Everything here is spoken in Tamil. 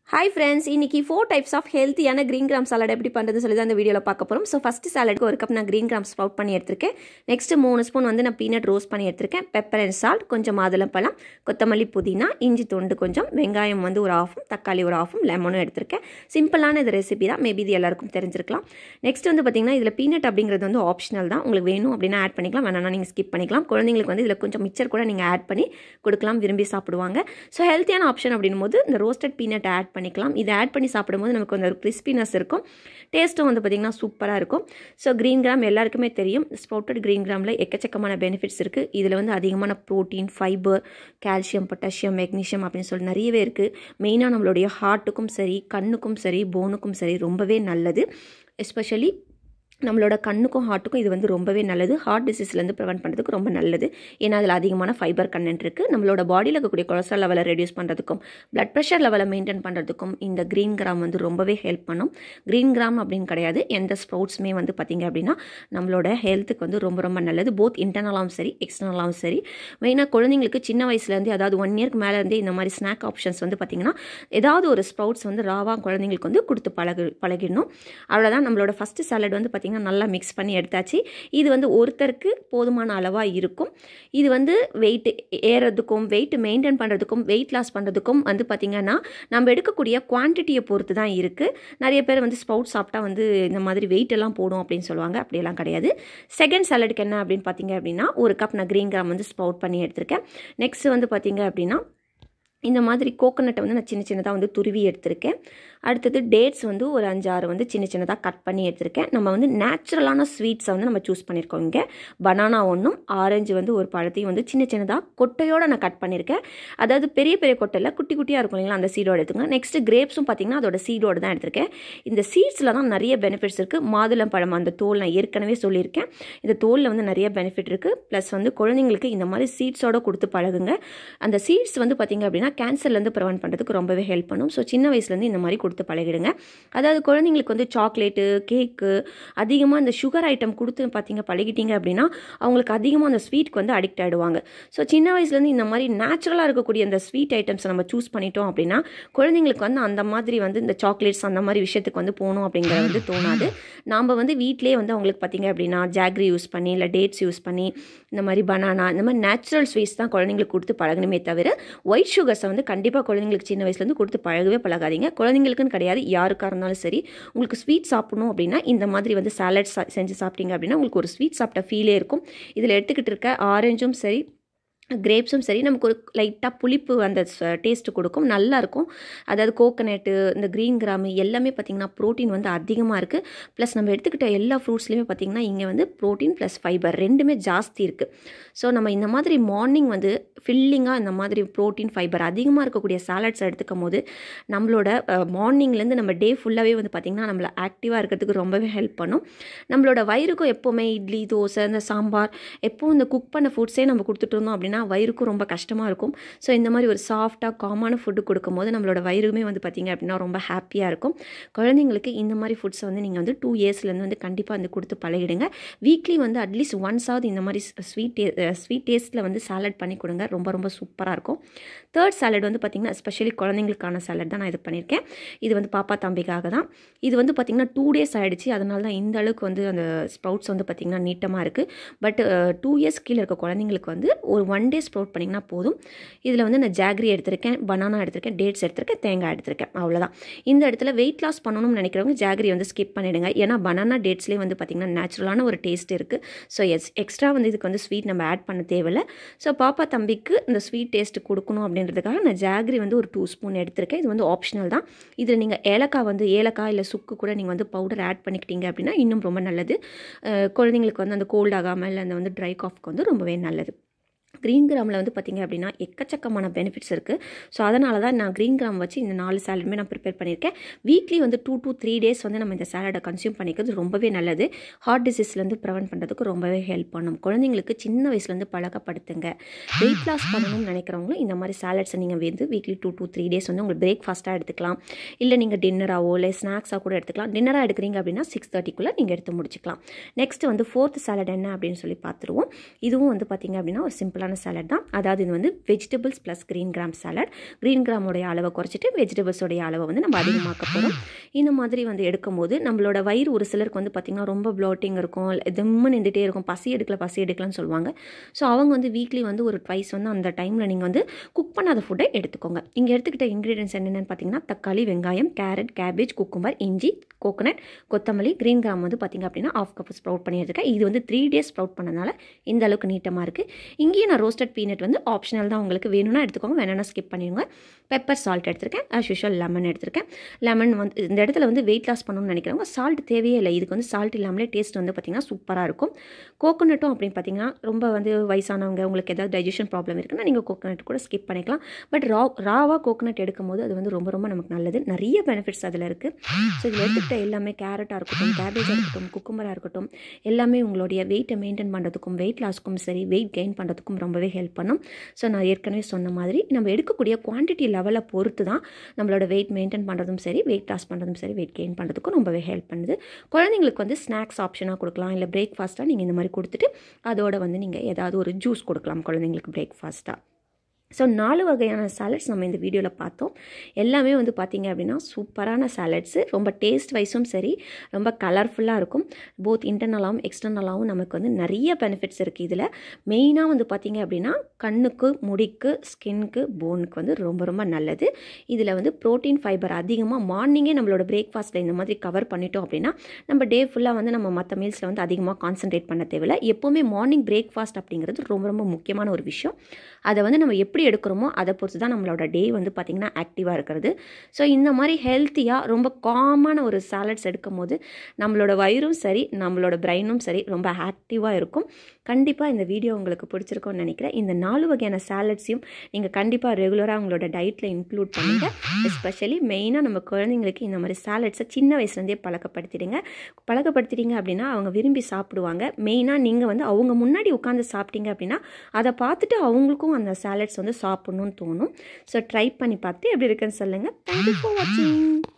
ஹாய் ஃப்ரெண்ட்ஸ் இன்னைக்கு ஃபோர் டைப்ஸ் ஆஃப் ஹெல்த்தியான க்ரீன் கிராம் சாலட் எப்படி பண்ணுறது சொல்லி தான் இந்த வீடியோவில் பார்க்க போகிறோம் ஸோ ஃபஸ்ட்டு சாலடுக்கு ஒரு கப் நான் க்ரீன் கிராம் ஸ்ப்ரவுட் பண்ணி எடுத்திருக்கேன் நெக்ஸ்ட்டு மூணு ஸ்பூன் வந்து நான் பீனட் ரோஸ்ட் பண்ணி எடுத்திருக்கேன் பெப்பர் அண்ட் சால்ட் கொஞ்சம் மாதுளம்பழம் கொத்தமல்லி புதினா இஞ்சி துண்டு கொஞ்சம் வெங்காயம் வந்து ஒரு ஆஃபும் தக்காளி ஒரு ஆஃபும் லெமனும் எடுத்திருக்கேன் சிம்பிளான இது ரெசிபி தான் மேபி இது எல்லாருக்கும் தெரிஞ்சிருக்கலாம் நெக்ஸ்ட் வந்து பார்த்திங்கன்னா இதில் பீனட் அப்படிங்கிறது வந்து ஆப்ஷனல் தான் உங்களுக்கு வேணும் அப்படின்னா ஆட் பண்ணிக்கலாம் வேணாம்னா நீங்கள் ஸ்கிப் பண்ணிக்கலாம் குழந்தைங்களுக்கு வந்து இதில் கொஞ்சம் மிச்சர் கூட நீங்கள் ஆட் பண்ணி கொடுக்கலாம் விரும்பி சாப்பிடுவாங்க ஸோ ஹெல்த்தியான ஆப்ஷன் அப்படின்னும் போது இந்த ரோஸ்டட் பீனட் ஆட் பண்ணிக்கலாம் இதை ஆட் பண்ணி சாப்பிடும்போது நமக்கு வந்து ஒரு கிறிஸ்பினஸ் இருக்கும் டேஸ்ட்டும் வந்து பார்த்திங்கன்னா சூப்பராக இருக்கும் ஸோ க்ரீன் கிராம் எல்லாருக்குமே தெரியும் ஸ்ப்ரவுட்டட் க்ரீன் கிராமில் எக்கச்சக்கமான பெனிஃபிட்ஸ் இருக்குது இதில் வந்து அதிகமான protein fibre calcium potassium magnesium அப்படின்னு சொல்லி நிறையவே இருக்குது மெயினாக நம்மளுடைய ஹார்ட்டுக்கும் சரி கண்ணுக்கும் சரி போனுக்கும் சரி ரொம்பவே நல்லது எஸ்பெஷலி நம்மளோட கண்ணுக்கும் ஹார்ட்டுக்கும் இது வந்து ரொம்பவே நல்லது ஹார்ட் டிசீஸ்லேருந்து ப்ரிவென்ட் பண்ணுறதுக்கு ரொம்ப நல்லது ஏன்னா அதில் அதிகமான ஃபைபர் கண்டென்ட் இருக்குது நம்மளோட பாடியில் இருக்கக்கூடிய கொலஸ்ட்ரால் லெவலை ரெடியூஸ் பண்ணுறதுக்கும் பிளட் ப்ரெஷர் லெவலை மெயின்டைன் பண்ணுறதுக்கும் இந்த க்ரீன் கிராம் வந்து ரொம்பவே ஹெல்ப் பண்ணும் க்ரீன் கிராம் அப்படின்னு கிடையாது எந்த ஸ்ப்ரவுட்ஸுமே வந்து பார்த்திங்க அப்படின்னா நம்மளோட ஹெல்த்துக்கு வந்து ரொம்ப ரொம்ப நல்லது போத் இன்டர்னலாகவும் சரி எக்ஸ்டர்னலாகவும் சரி மெயினாக குழந்தைங்களுக்கு சின்ன வயசுலேருந்து அதாவது ஒன் இயர்க்கு மேலேருந்தே இந்த மாதிரி ஸ்நாக் ஆப்ஷன்ஸ் வந்து பார்த்திங்கன்னா ஏதாவது ஒரு ஸ்ப்ரவுட்ஸ் வந்து ராவாக குழந்தைங்களுக்கு வந்து கொடுத்து பழகு பழகிடணும் அவ்வளோதான் நம்மளோட ஃபஸ்ட்டு சாலட் வந்து பார்த்திங்கன்னா நல்லா மிக்ஸ் பண்ணி எடுத்தாச்சு இது வந்து ஒருத்தருக்கு போதுமான அளவாக இருக்கும் இது வந்து வெயிட் ஏறதுக்கும் வெயிட் மெயின்டைன் பண்ணுறதுக்கும் வெயிட் லாஸ் பண்ணுறதுக்கும் வந்து பார்த்திங்கன்னா நம்ம எடுக்கக்கூடிய குவான்டிட்டியை பொறுத்து தான் இருக்குது நிறைய பேர் வந்து ஸ்ப்ரவுட் சாப்பிட்டா வந்து இந்த மாதிரி வெயிட் எல்லாம் போடும் அப்படின்னு சொல்லுவாங்க அப்படியெல்லாம் கிடையாது செகண்ட் சாலடுக்கு என்ன அப்படின்னு பார்த்தீங்க அப்படின்னா ஒரு கப் நான் க்ரீன் கிராம் வந்து ஸ்ப்ரவுட் பண்ணி எடுத்திருக்கேன் நெக்ஸ்ட் வந்து பார்த்திங்க அப்படின்னா இந்த மாதிரி கோகோனட்டை வந்து நான் சின்ன சின்னதாக வந்து துருவி எடுத்திருக்கேன் அடுத்தது டேட்ஸ் வந்து ஒரு அஞ்சாறு வந்து சின்ன சின்னதாக கட் பண்ணி எடுத்திருக்கேன் நம்ம வந்து நேச்சுரலான ஸ்வீட்ஸை வந்து நம்ம சூஸ் பண்ணியிருக்கோம் இங்கே பனானா ஒன்றும் ஆரஞ்சு வந்து ஒரு பழத்தையும் வந்து சின்ன சின்னதாக கொட்டையோடு நான் கட் பண்ணியிருக்கேன் அதாவது பெரிய பெரிய கொட்டையில் குட்டி குட்டியாக இருக்கும் இல்லைங்களா அந்த சீடோடு எடுத்துங்க நெக்ஸ்ட்டு கிரேப்ஸும் பார்த்திங்கன்னா அதோட சீடோடு தான் எடுத்திருக்கேன் இந்த சீட்ஸில் தான் நிறைய பெனிஃபிட்ஸ் இருக்குது மாதுளம் பழம் அந்த தோல் நான் ஏற்கனவே சொல்லியிருக்கேன் இந்த தோலில் வந்து நிறைய பெனிஃபிட் இருக்குது ப்ளஸ் வந்து குழந்தைங்களுக்கு இந்த மாதிரி சீட்ஸோடு கொடுத்து பழகுங்க அந்த சீட்ஸ் வந்து பார்த்திங்க அப்படின்னா கேன்சர்லேருந்து ப்ரிவென்ட் பண்ணுறதுக்கு ரொம்பவே ஹெல்ப் பண்ணும் ஸோ சின்ன வயசுலேருந்து இந்த மாதிரி கொடுத்து பழகிடுங்க அதாவது குழந்தைங்களுக்கு வந்து சாக்லேட்டு கேக்கு அதிகமாக இந்த சுகர் ஐட்டம் கொடுத்து பார்த்தீங்க பழகிட்டீங்க அப்படின்னா அவங்களுக்கு அதிகமாக அந்த ஸ்வீட்க்கு வந்து அடிக்ட் ஆகிடுவாங்க ஸோ சின்ன வயசுலேருந்து இந்த மாதிரி நேச்சுரலாக இருக்கக்கூடிய அந்த ஸ்வீட் ஐட்டம்ஸை நம்ம சூஸ் பண்ணிட்டோம் அப்படின்னா குழந்தைங்களுக்கு வந்து அந்த மாதிரி வந்து இந்த சாக்லேட்ஸ் அந்த மாதிரி விஷயத்துக்கு வந்து போகணும் அப்படிங்கிறது வந்து தோணாது நாம் வந்து வீட்டிலே வந்து அவங்களுக்கு பார்த்தீங்க அப்படின்னா ஜாக்ரி யூஸ் பண்ணி இல்லை டேட்ஸ் யூஸ் பண்ணி இந்த மாதிரி பனானா இந்த மாதிரி நேச்சுரல் ஸ்வீட்ஸ் தான் குழந்தைங்களுக்கு கொடுத்து பழகணுமே தவிர ஒயிட் சுகர்ஸை வந்து கண்டிப்பாக குழந்தைங்களுக்கு சின்ன வயசுலேருந்து கொடுத்து பழகவே பழகாதீங்க குழந்தைங்களுக்குன்னு கிடையாது யாருக்காக இருந்தாலும் சரி உங்களுக்கு ஸ்வீட் சாப்பிடணும் அப்படின்னா இந்த மாதிரி வந்து சாலட் செஞ்சு சாப்பிட்டீங்க அப்படின்னா உங்களுக்கு ஒரு ஸ்வீட் சாப்பிட்ட ஃபீலே இருக்கும் இதில் எடுத்துக்கிட்டு இருக்க ஆரஞ்சும் சரி கிரேப்ஸும் சரி நமக்கு ஒரு லைட்டாக புளிப்பு அந்த டேஸ்ட்டு கொடுக்கும் நல்லாயிருக்கும் அதாவது கோகனட்டு இந்த க்ரீன் கிராமு எல்லாமே பார்த்திங்கன்னா ப்ரோட்டீன் வந்து அதிகமாக இருக்குது ப்ளஸ் நம்ம எடுத்துக்கிட்ட எல்லா ஃப்ரூட்ஸ்லையுமே பார்த்திங்கன்னா இங்கே வந்து ப்ரோட்டீன் ப்ளஸ் ஃபைபர் ரெண்டுமே ஜாஸ்தி இருக்குது ஸோ நம்ம இந்த மாதிரி மார்னிங் வந்து ஃபில்லிங்காக இந்த மாதிரி ப்ரோட்டீன் ஃபைபர் அதிகமாக இருக்கக்கூடிய சாலட்ஸ் எடுத்துக்கும் போது நம்மளோட மார்னிங்லேருந்து நம்ம டே ஃபுல்லாகவே வந்து பார்த்திங்கன்னா நம்மளை ஆக்டிவாக இருக்கிறதுக்கு ரொம்பவே ஹெல்ப் பண்ணும் நம்மளோட வயிறுக்கும் எப்போவுமே இட்லி தோசை இந்த சாம்பார் எப்போவும் இந்த குக் பண்ண ஃபுட்ஸே நம்ம கொடுத்துட்டு இருந்தோம் அப்படின்னா அப்படின்னா வயிறுக்கும் ரொம்ப கஷ்டமாக இருக்கும் ஸோ இந்த மாதிரி ஒரு சாஃப்டாக காமான ஃபுட்டு கொடுக்கும்போது நம்மளோட வயிறுமே வந்து பார்த்திங்க அப்படின்னா ரொம்ப ஹாப்பியாக இருக்கும் குழந்தைங்களுக்கு இந்த மாதிரி ஃபுட்ஸை வந்து நீங்கள் வந்து டூ இயர்ஸ்லேருந்து வந்து கண்டிப்பாக வந்து கொடுத்து பழகிடுங்க வீக்லி வந்து அட்லீஸ்ட் ஒன்ஸாவது இந்த மாதிரி ஸ்வீட் ஸ்வீட் டேஸ்ட்டில் வந்து சாலட் பண்ணி கொடுங்க ரொம்ப ரொம்ப சூப்பராக இருக்கும் தேர்ட் சாலட் வந்து பார்த்திங்கன்னா எஸ்பெஷலி குழந்தைங்களுக்கான சாலட் தான் நான் இது பண்ணியிருக்கேன் இது வந்து பாப்பா தம்பிக்காக தான் இது வந்து பார்த்திங்கன்னா டூ டேஸ் ஆகிடுச்சு அதனால தான் இந்த அளவுக்கு வந்து அந்த ஸ்ப்ரவுட்ஸ் வந்து பார்த்திங்கன்னா நீட்டமாக இருக்குது பட் டூ இயர்ஸ் கீழே இருக்க குழந்தைங்களுக்கு வந்து ஒரு ஒன் டே ஸ்ப்ரவுட் பண்ணிங்கன்னா போதும் இதில் வந்து நான் ஜாக்ரி எடுத்திருக்கேன் பனானா எடுத்திருக்கேன் டேட்ஸ் எடுத்திருக்கேன் தேங்காய் எடுத்திருக்கேன் அவ்வளோதான் இந்த இடத்துல வெயிட் லாஸ் பண்ணணும்னு நினைக்கிறவங்க ஜாக்ரி வந்து ஸ்கிப் பண்ணிவிடுங்க ஏன்னா பனானா டேட்ஸ்லேயே வந்து பார்த்திங்கன்னா நேச்சுரலான ஒரு டேஸ்ட் இருக்குது ஸோ எஸ் எக்ஸ்ட்ரா வந்து இதுக்கு வந்து ஸ்வீட் நம்ம ஆட் பண்ண தேவையில்லை ஸோ பாப்பா தம்பிக்கு இந்த ஸ்வீட் டேஸ்ட் கொடுக்கணும் அப்படின்றதுக்காக நான் ஜாக்ரி வந்து ஒரு டூ ஸ்பூன் எடுத்திருக்கேன் இது வந்து ஆப்ஷனல் தான் இதில் நீங்கள் ஏலக்காய் வந்து ஏலக்காய் இல்லை சுக்கு கூட நீங்கள் வந்து பவுடர் ஆட் பண்ணிக்கிட்டீங்க அப்படின்னா இன்னும் ரொம்ப நல்லது குழந்தைங்களுக்கு வந்து அந்த கோல்ட் ஆகாமல் இல்லை அந்த வந்து ட்ரை காஃப்க்கு வந்து ரொம்பவே நல்லது க்ரீன் கிராமில் வந்து பார்த்திங்க அப்படின்னா எக்கச்சக்கமான பெனிஃபிட்ஸ் இருக்குது ஸோ அதனால தான் நான் க்ரீன் கிராம் வச்சு இந்த நாலு சாலடுமே நான் ப்ரிப்பேர் பண்ணியிருக்கேன் வீக்லி வந்து டூ டூ த்ரீ டேஸ் வந்து நம்ம இந்த சாலடை கன்சியூம் பண்ணிக்கிறது ரொம்பவே நல்லது ஹார்ட் டிசீஸ்லேருந்து ப்ரிவென்ட் பண்ணுறதுக்கு ரொம்பவே ஹெல்ப் பண்ணும் குழந்தைங்களுக்கு சின்ன வயசுலேருந்து பழக்கப்படுத்துங்க வெயிட் லாஸ் பண்ணணும்னு நினைக்கிறவங்களும் இந்த மாதிரி சாலட்ஸை நீங்கள் வந்து weekly two two three days வந்து உங்களுக்கு பிரேக்ஃபாஸ்ட்டாக எடுத்துக்கலாம் இல்லை நீங்கள் டின்னராகவோ இல்லை ஸ்நாக்ஸாக கூட எடுத்துக்கலாம் டின்னராக எடுக்கிறீங்க அப்படின்னா சிக்ஸ் தேர்ட்டிக்குள்ளே நீங்கள் எடுத்து முடிச்சுக்கலாம் நெக்ஸ்ட் வந்து ஃபோர்த் சாலட் என்ன அப்படின்னு சொல்லி பார்த்துருவோம் இதுவும் வந்து பார்த்திங்க அப்படின்னா ஒரு சிம்பிளான சிம்பிளான சாலட் தான் அதாவது இது வந்து vegetables plus green gram salad green கிராமோடைய அளவை குறைச்சிட்டு வெஜிடபிள்ஸோடைய அளவை வந்து நம்ம அதிகமாக்க போகிறோம் இந்த மாதிரி வந்து எடுக்கும்போது நம்மளோட வயிறு ஒரு சிலருக்கு வந்து பார்த்திங்கன்னா ரொம்ப ப்ளோட்டிங் இருக்கும் திம்முன்னு நின்றுட்டே இருக்கும் பசி எடுக்கல பசி எடுக்கலன்னு சொல்லுவாங்க ஸோ அவங்க வந்து வீக்லி வந்து ஒரு ட்வைஸ் வந்து அந்த டைமில் நீங்கள் வந்து குக் பண்ணாத ஃபுட்டை எடுத்துக்கோங்க இங்கே எடுத்துக்கிட்ட இன்க்ரீடியன்ஸ் என்னென்னு பார்த்தீங்கன்னா தக்காளி வெங்காயம் கேரட் கேபேஜ் குக்கும்பர் இஞ்சி கோகனட் கொத்தமல்லி க்ரீன் கிராம் வந்து பார்த்திங்க அப்படின்னா ஆஃப் கப் ஸ்ப்ரவுட் பண்ணி எடுத்துருக்கேன் இது வந்து த்ரீ டேஸ் ஸ்ப்ரவுட் பண்ணனால இந்த அளவுக்கு நீட்டமாக இருக்குது இங்கேயும் நான் ரோஸ்டட் பீனட் வந்து ஆப்ஷனல் தான் உங்களுக்கு வேணும்னா எடுத்துக்கோங்க வேணும்னா ஸ்கிப் பண்ணிடுங்க பெப்பர் சால்ட் எடுத்திருக்கேன் ஆஸ் யூஷுவல் லெமன் எடுத்திருக்கேன் லெமன் வந்து இந்த இடத்துல வந்து வெயிட் லாஸ் பண்ணணும்னு நினைக்கிறவங்க சால்ட் தேவையே இல்லை இதுக்கு வந்து சால்ட் இல்லாமலே டேஸ்ட் வந்து பார்த்திங்கன்னா சூப்பராக இருக்கும் கோகோனட்டும் அப்படின்னு பார்த்தீங்கன்னா ரொம்ப வந்து வயசானவங்க உங்களுக்கு ஏதாவது டைஜஷன் ப்ராப்ளம் இருக்குன்னா நீங்கள் கோகோனட் கூட ஸ்கிப் பண்ணிக்கலாம் பட் ரா ராவாக கோகோனட் எடுக்கும் போது அது வந்து ரொம்ப ரொம்ப நமக்கு நல்லது நிறைய பெனிஃபிட்ஸ் அதில் இருக்குது ஸோ இதில் எடுத்துக்கிட்ட எல்லாமே கேரட்டாக இருக்கட்டும் கேபேஜாக இருக்கட்டும் குக்கும்பராக இருக்கட்டும் எல்லாமே உங்களுடைய வெயிட்டை மெயின்டைன் பண்ணுறதுக்கும் வெயிட் லாஸ்க்கும் சரி வெயிட் கெயின் பண்ணுறதுக்கும் ரொம்பவே ஹெல்ப் பண்ணும் ஸோ நான் ஏற்கனவே சொன்ன மாதிரி நம்ம எடுக்கக்கூடிய குவான்டிட்டி லெவலை பொறுத்து தான் நம்மளோட வெயிட் மெயின்டைன் பண்ணுறதும் சரி வெயிட் லாஸ் பண்ணுறதும் சரி வெயிட் கெயின் பண்ணுறதுக்கும் ரொம்பவே ஹெல்ப் பண்ணுது குழந்தைங்களுக்கு வந்து ஸ்நாக்ஸ் ஆப்ஷனாக கொடுக்கலாம் இல்லை பிரேக்ஃபாஸ்ட்டாக நீங்கள் இந்த மாதிரி கொடுத்துட்டு அதோட வந்து நீங்கள் ஏதாவது ஒரு ஜூஸ் கொடுக்கலாம் குழந்தைங்களுக்கு பிரேக்ஃபாஸ்ட்டாக ஸோ நாலு வகையான சாலட்ஸ் நம்ம இந்த வீடியோவில் பார்த்தோம் எல்லாமே வந்து பார்த்திங்க அப்படின்னா சூப்பரான சாலட்ஸு ரொம்ப டேஸ்ட் வைஸும் சரி ரொம்ப கலர்ஃபுல்லாக இருக்கும் போத் இன்டர்னலாகவும் எக்ஸ்டர்னலாகவும் நமக்கு வந்து நிறைய பெனிஃபிட்ஸ் இருக்குது இதில் மெயினாக வந்து பார்த்திங்க அப்படின்னா கண்ணுக்கு முடிக்கு ஸ்கின்க்கு போனுக்கு வந்து ரொம்ப ரொம்ப நல்லது இதில் வந்து ப்ரோட்டீன் ஃபைபர் அதிகமாக மார்னிங்கே நம்மளோட பிரேக்ஃபாஸ்ட்டில் இந்த மாதிரி கவர் பண்ணிட்டோம் அப்படின்னா நம்ம டே ஃபுல்லாக வந்து நம்ம மற்ற மீல்ஸில் வந்து அதிகமாக கான்சன்ட்ரேட் பண்ண தேவையில்லை எப்போவுமே மார்னிங் பிரேக்ஃபாஸ்ட் அப்படிங்கிறது ரொம்ப ரொம்ப முக்கியமான ஒரு விஷயம் அதை வந்து நம்ம எப்படி எடுக்கிறோமோ அதை பொறுத்து தான் நம்மளோட டே வந்து பார்த்திங்கன்னா ஆக்டிவாக இருக்கிறது ஸோ இந்த மாதிரி ஹெல்த்தியாக ரொம்ப காமான ஒரு சாலட்ஸ் எடுக்கும் போது நம்மளோட வயிறும் சரி நம்மளோட பிரெயினும் சரி ரொம்ப ஆக்டிவாக இருக்கும் கண்டிப்பாக இந்த வீடியோ உங்களுக்கு பிடிச்சிருக்கும்னு நினைக்கிறேன் இந்த நாலு வகையான சாலட்ஸையும் நீங்கள் கண்டிப்பாக ரெகுலராக உங்களோட டயட்டில் இன்க்ளூட் பண்ணுங்கள் எஸ்பெஷலி மெயினாக நம்ம குழந்தைங்களுக்கு இந்த மாதிரி சாலட்ஸை சின்ன வயசுலேருந்தே பழக்கப்படுத்திடுங்க பழக்கப்படுத்திட்டீங்க அப்படின்னா அவங்க விரும்பி சாப்பிடுவாங்க மெயினாக நீங்கள் வந்து அவங்க முன்னாடி உட்காந்து சாப்பிட்டீங்க அப்படின்னா அதை பார்த்துட்டு அவங்களுக்கும் அந்த சாலட்ஸ் வந்து சாப்பிட்ணுன்னு தோணும் ஸோ ட்ரை பண்ணி பார்த்து எப்படி இருக்குன்னு சொல்லுங்கள் தேங்க்யூ ஃபார் வாட்சிங்